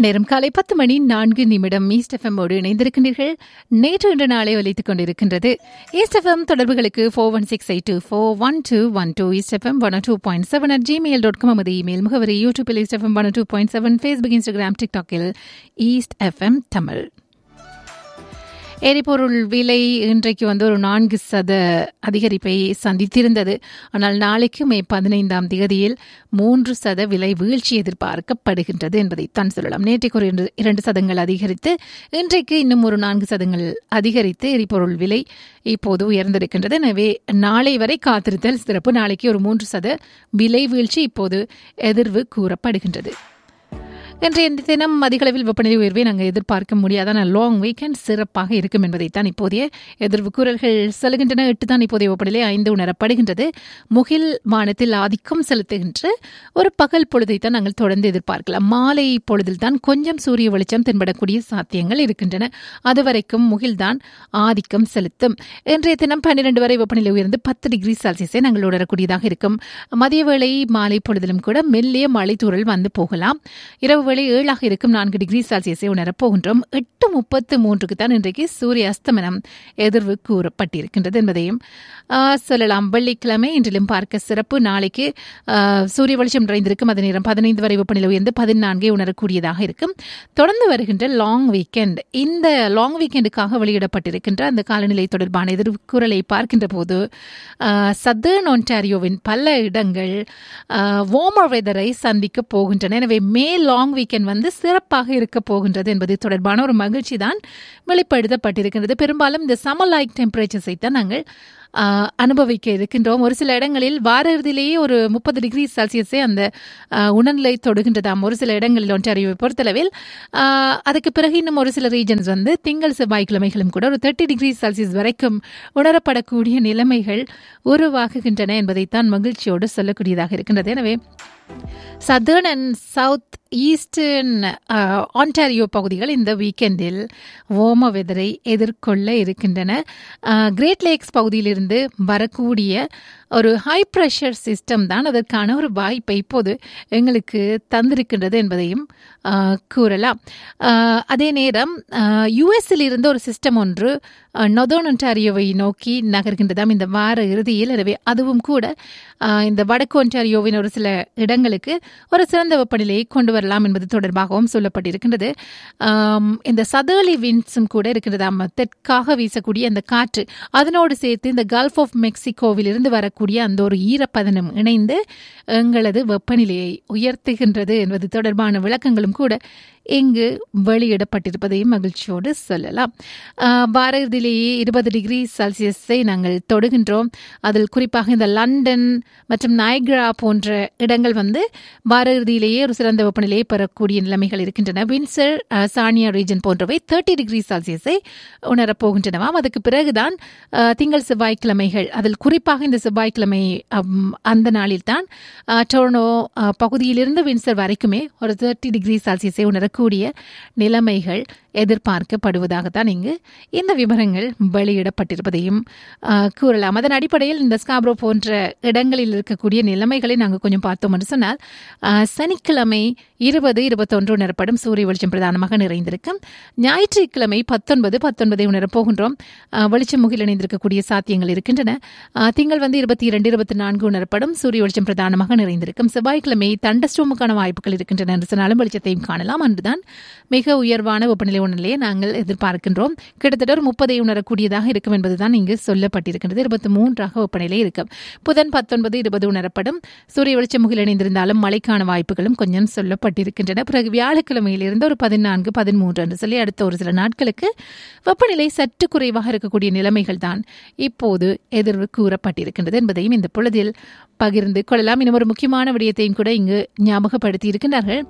நேரம் காலை பத்து மணி நான்கு நிமிடம் ஈஸ்ட் எஃப்எம்மோடு இணைந்திருக்கின்றீர்கள் நேற்று இன்று நாளை ஒலித்துக் கொண்டிருக்கின்றது ஈஸ்ட் எஃப்எம் தொடர்புகளுக்கு four one six eight two four one two one two East FM one two point seven at Gmail dot com நமது இமெயில் முகவரி யூடியூபில் East FM one two point seven Facebook Instagram டிக்டாக்கில் East FM Tamil எரிபொருள் விலை இன்றைக்கு வந்து ஒரு நான்கு சத அதிகரிப்பை சந்தித்திருந்தது ஆனால் நாளைக்கு மே பதினைந்தாம் தேதியில் மூன்று சத விலை வீழ்ச்சி எதிர்பார்க்கப்படுகின்றது என்பதை தான் சொல்லலாம் நேற்றைக்கு ஒரு இரண்டு- இரண்டு சதங்கள் அதிகரித்து இன்றைக்கு இன்னும் ஒரு நான்கு சதங்கள் அதிகரித்து எரிபொருள் விலை இப்போது உயர்ந்திருக்கின்றது எனவே நாளை வரை காத்திருத்தல் சிறப்பு நாளைக்கு ஒரு மூன்று சத விலை வீழ்ச்சி இப்போது எதிர்வு கூறப்படுகின்றது இன்றைய தினம் அதிகளவில் வெப்பநிலை உயர்வை நாங்கள் எதிர்பார்க்க முடியாதான லாங் வீக்கெண்ட் சிறப்பாக இருக்கும் என்பதைத்தான் இப்போதைய எதிர்வு கூறல்கள் செல்கின்றன எட்டு தான் இப்போதைய வெப்பநிலை ஐந்து உணரப்படுகின்றது முகில் வானத்தில் ஆதிக்கம் செலுத்துகின்ற ஒரு பகல் பொழுதைத்தான் நாங்கள் தொடர்ந்து எதிர்பார்க்கலாம் மாலை பொழுதில் தான் கொஞ்சம் சூரிய வெளிச்சம் தென்படக்கூடிய சாத்தியங்கள் இருக்கின்றன அதுவரைக்கும் முகில்தான் ஆதிக்கம் செலுத்தும் இன்றைய தினம் பன்னிரண்டு வரை வெப்பநிலை உயர்ந்து பத்து டிகிரி செல்சியஸை நாங்கள் உணரக்கூடியதாக இருக்கும் மதிய வேளை மாலை பொழுதிலும் கூட மெல்லிய மழை தூறல் வந்து போகலாம் இரவு வேளை ஏழாக இருக்கும் நான்கு டிகிரி செல்சியஸை உணரப் போகின்றோம் எட்டு முப்பத்து மூன்றுக்கு தான் இன்றைக்கு சூரிய அஸ்தமனம் எதிர்வு கூறப்பட்டிருக்கின்றது என்பதையும் ஆ, சொல்லலாம் வெள்ளிக்கிழமை இன்றிலும் பார்க்க சிறப்பு நாளைக்கு ஆ, சூரிய வெளிச்சம் நிறைந்திருக்கும் அதே நேரம் பதினைந்து வரை வெப்பநிலை உயர்ந்து பதினான்கை உணரக்கூடியதாக இருக்கும் தொடர்ந்து வருகின்ற லாங் வீக்கெண்ட் இந்த லாங் வீக்கெண்டுக்காக வெளியிடப்பட்டிருக்கின்ற அந்த காலநிலை தொடர்பான எதிர்குறலை பார்க்கின்ற போது சதர்ன் ஒன்டாரியோவின் பல இடங்கள் வார்மர் வெதரை சந்திக்க போகின்றன எனவே மே லாங் வீக்கெண்ட் வந்து சிறப்பாக இருக்க போகின்றது என்பது தொடர்பான ஒரு மகிழ்ச்சி தான் வெளிப்படுத்தப்பட்டிருக்கின்றது பெரும்பாலும் இந்த சம்மர் லைக் டெம்பரேச்சர்ஸை தான் நாங்கள் ஆ, அனுபவிக்க இருக்கின்றோம் ஒரு சில இடங்களில் வார இறுதியிலேயே ஒரு முப்பது டிகிரி செல்சியஸை அந்த ஆ, உணர்நிலை தொடுகின்றதாம் ஒரு சில இடங்களில் ஒன்றாரியோவை பொறுத்தளவில் ஆ, அதுக்கு பிறகு இன்னும் ஒரு சில ரீஜன்ஸ் வந்து திங்கள் செவ்வாய்க்கிழமைகளும் கூட ஒரு தேர்ட்டி டிகிரி செல்சியஸ் வரைக்கும் உணரப்படக்கூடிய நிலைமைகள் உருவாகுகின்றன என்பதைத்தான் மகிழ்ச்சியோடு சொல்லக்கூடியதாக இருக்கின்றது எனவே southern and south eastern Ontario பகுதிகள் இந்த வீக்கெண்டில் ஓம வெதரை எதிர்கொள்ள இருக்கின்றன கிரேட் லேக்ஸ் பகுதியிலிருந்து வரக்கூடிய ஒரு ஹை ப்ரெஷர் சிஸ்டம் தான் அதற்கான ஒரு வாய்ப்பை இப்போது எங்களுக்கு தந்திருக்கின்றது என்பதையும் ஆ, கூறலாம் ஆ, அதே நேரம் யுஎஸ்ஸில் இருந்து ஒரு சிஸ்டம் ஒன்று நொதர்ன் ஒன்டாரியோவை நோக்கி நகர்கின்றதாம் இந்த வார இறுதியில் எனவே அதுவும் கூட ஆ, இந்த வடக்கு ஒன்டாரியோவின் ஒரு சில இடங்களுக்கு ஒரு சிறந்த வெப்பநிலையை கொண்டு வரலாம் என்பது தொடர்பாகவும் சொல்லப்பட்டிருக்கின்றது ஆம், இந்த சதர்லி வின்ஸும் கூட இருக்கின்றதாம் தெற்காக வீசக்கூடிய அந்த காற்று அதனோடு சேர்த்து இந்த கல்ஃப் ஆஃப் மெக்சிகோவில் இருந்து வரக்கூடிய அந்த ஒரு ஈரப்பதனம் இணைந்து எங்களது வெப்பநிலையை உயர்த்துகின்றது என்பது தொடர்பான விளக்கங்களும் கூட இங்கு வெளியிடப்பட்டிருப்பதையும் மகிழ்ச்சியோடு சொல்லலாம் ஆஹ் வார இறுதியிலேயே இருபது டிகிரி செல்சியஸை நாங்கள் தொடுகின்றோம் அதில் குறிப்பாக இந்த லண்டன் மற்றும் நைக்ரா போன்ற இடங்கள் வந்து வார இறுதியிலேயே ஒரு சிறந்த வெப்பநிலையை பெறக்கூடிய நிலைமைகள் இருக்கின்றன வின்சர் ஆஹ் சானியா ரீஜன் போன்றவை தேர்ட்டி டிகிரி செல்சியஸை உணரப்போகின்றனவாம் அதுக்கு பிறகுதான் ஆஹ் திங்கள் செவ்வாய்க்கிழமைகள் அதில் குறிப்பாக இந்த செவ்வாய்க்கிழமை அம், அந்த நாளில்தான் ஆஹ் டொர்னோ ஆஹ் பகுதியிலிருந்து வின்சர் வரைக்குமே ஒரு தேர்ட்டி டிகிரி செல்சியஸை உணரக்கூடிய நிலைமைகள் எதிர்பார்க்கப்படுவதாகத்தான் இங்கு இந்த விவரங்கள் வெளியிடப்பட்டிருப்பதையும் ஆஹ், கூறலாம் அதன் அடிப்படையில் இந்த ஸ்காப்ரோ போன்ற இடங்களில் இருக்கக்கூடிய நிலைமைகளை நாங்கள் கொஞ்சம் பார்த்தோம் என்று சொன்னால் ஆஹ், சனிக்கிழமை இருபது இருபத்தொன்று உணரப்படும் சூரிய வெளிச்சம் பிரதானமாக நிறைந்திருக்கும் ஞாயிற்றுக்கிழமை பத்தொன்பது பத்தொன்பதை உணரப் போகின்றோம் ஆஹ், வெளிச்சம் முகில் இணைந்திருக்கக்கூடிய சாத்தியங்கள் இருக்கின்றன ஆஹ், திங்கள் வந்து இருபத்தி இரண்டு இருபத்தி நான்கு உணரப்படும் சூரிய வெளிச்சம் பிரதானமாக நிறைந்திருக்கும் செவ்வாய்க்கிழமை தண்டஸ்டோமுக்கான வாய்ப்புகள் இருக்கின்றன என்று சொன்னாலும் வெளிச்சத்தையும் காணலாம் அன்றுதான் மிக உயர்வான வெப்பநிலை உணர்நிலையை நாங்கள் எதிர்பார்க்கின்றோம் கிட்டத்தட்ட ஒரு முப்பதை உணரக்கூடியதாக இருக்கும் என்பதுதான் இங்கு சொல்லப்பட்டிருக்கின்றது இருபத்தி மூன்றாக வெப்பநிலை இருக்கும் புதன் பத்தொன்பது இருபது உணரப்படும் சூரிய வெளிச்சம் முகில் இணைந்திருந்தாலும் மழைக்கான வாய்ப்புகளும் கொஞ்சம் சொல்லப்பட்டிருக்கின்றன பிறகு வியாழக்கிழமையிலிருந்து ஒரு பதினான்கு பதிமூன்று என்று சொல்லி அடுத்த ஒரு சில நாட்களுக்கு வெப்பநிலை சற்று குறைவாக இருக்கக்கூடிய நிலைமைகள் தான் இப்போது எதிர்வு கூறப்பட்டிருக்கின்றது என்பதையும் இந்த பொழுதில் பகிர்ந்து கொள்ளலாம் இன்னும் ஒரு முக்கியமான விடயத்தையும் கூட இங்கு ஞாபகப்படுத்தி இருக்கின்றார்கள்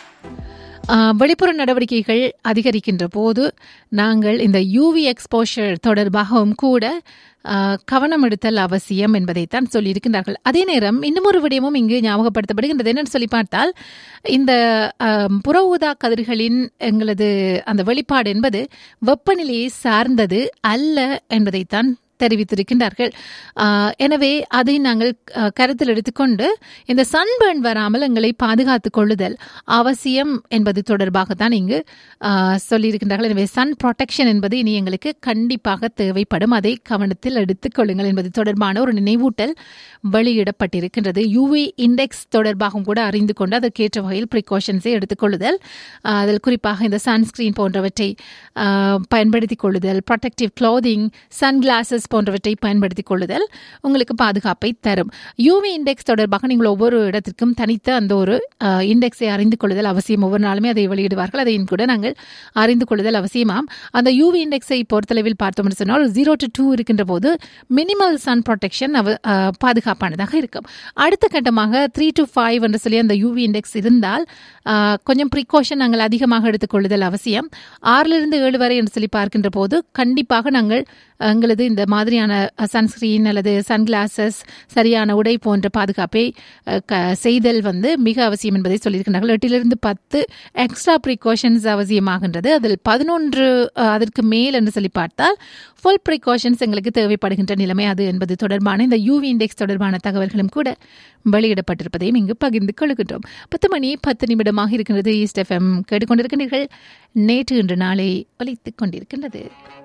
ஆஹ், வெளிப்புற நடவடிக்கைகள் அதிகரிக்கின்ற போது நாங்கள் இந்த யூவி எக்ஸ்போஷர் தொடர்பாகவும் கூட ஆஹ், கவனம் எடுத்தல் அவசியம் என்பதைத்தான் சொல்லியிருக்கின்றார்கள் அதே நேரம் இன்னும் ஒரு விடயமும் இங்கு ஞாபகப்படுத்தப்படுகின்றது என்னன்னு சொல்லி பார்த்தால் இந்த ஆம், புற ஊதா கதிர்களின் எங்களது அந்த வெளிப்பாடு என்பது வெப்பநிலையை சார்ந்தது அல்ல என்பதைத்தான் தெரிவித்திருக்கின்றார்கள் ஆஹ், எனவே அதை நாங்கள் அஹ், கருத்தில் எடுத்துக்கொண்டு இந்த சன்பர்ன் வராமல் எங்களை பாதுகாத்துக் கொள்ளுதல் அவசியம் என்பது தொடர்பாக தான் இங்கு ஆஹ், சொல்லியிருக்கின்றார்கள் எனவே சன் ப்ரொடெக்ஷன் என்பது இனி எங்களுக்கு கண்டிப்பாக தேவைப்படும் அதை கவனத்தில் எடுத்துக் கொள்ளுங்கள் என்பது தொடர்பான ஒரு நினைவூட்டல் வெளியிடப்பட்டிருக்கின்றது யூவி இண்டெக்ஸ் தொடர்பாகவும் கூட அறிந்து கொண்டு அதற்கேற்ற வகையில் ப்ரிகாஷன்ஸை எடுத்துக்கொள்ளுதல் ஆஹ், அதில் குறிப்பாக இந்த சன்ஸ்கிரீன் போன்றவற்றை ஆஹ், பயன்படுத்திக் கொள்ளுதல் ப்ரொடெக்டிவ் க்ளோதிங் சன் கிளாஸஸ் போன்றவற்றை பயன்படுத்திக் கொள்ளுதல் உங்களுக்கு பாதுகாப்பை தரும் யூவி இண்டெக்ஸ் தொடர்பாக நீங்கள் ஒவ்வொரு இடத்திற்கும் தனித்த அந்த ஒரு இண்டெக்ஸை அறிந்து கொள்ளுதல் அவசியம் ஒவ்வொரு நாளுமே அதை வெளியிடுவார்கள் அதையும் கூட நாங்கள் அறிந்து கொள்ளுதல் அவசியமாம் அந்த யூவி இண்டெக்ஸை பொறுத்தளவில் பார்த்தோம் என்று சொன்னால் ஜீரோ டு டூ இருக்கின்ற போது மினிமல் சன் ப்ரொடெக்ஷன் அவ அஹ், பாதுகாப்பானதாக இருக்கும் அடுத்த கட்டமாக த்ரீ டு ஃபைவ் என்று சொல்லி அந்த யூவி இண்டெக்ஸ் இருந்தால் அஹ், கொஞ்சம் ப்ரிகாஷன் நாங்கள் அதிகமாக எடுத்துக்கொள்ளுதல் அவசியம் ஆறிலிருந்து ஏழு வரை என்று சொல்லி பார்க்கின்ற போது கண்டிப்பாக நாங்கள் எங்களது இந்த மாதிரியான சன்ஸ்கிரீன் அல்லது சன்கிளாசஸ் சரியான உடை போன்ற பாதுகாப்பை அஹ், க- செய்தல் வந்து மிக அவசியம் என்பதை சொல்லியிருக்கிறார்கள் எட்டிலிருந்து பத்து எக்ஸ்ட்ரா ப்ரிகாஷன்ஸ் அவசியமாகின்றது அதில் பதினொன்று அஹ், அதற்கு மேல் என்று சொல்லி பார்த்தால் ஃபுல் ப்ரிகாஷன்ஸ் எங்களுக்கு தேவைப்படுகின்ற நிலைமை அது என்பது தொடர்பான இந்த யூவி இண்டெக்ஸ் தொடர்பான தகவல்களும் கூட வெளியிடப்பட்டிருப்பதையும் இங்கு பகிர்ந்து கொள்கின்றோம் பத்து மணி பத்து நிமிடமாக இருக்கின்றது ஈஸ்ட் எஃப்எம் கேட்டுக்கொண்டிருக்கின்றீர்கள் நேற்று இன்று நாளை ஒலித்துக் கொண்டிருக்கின்றது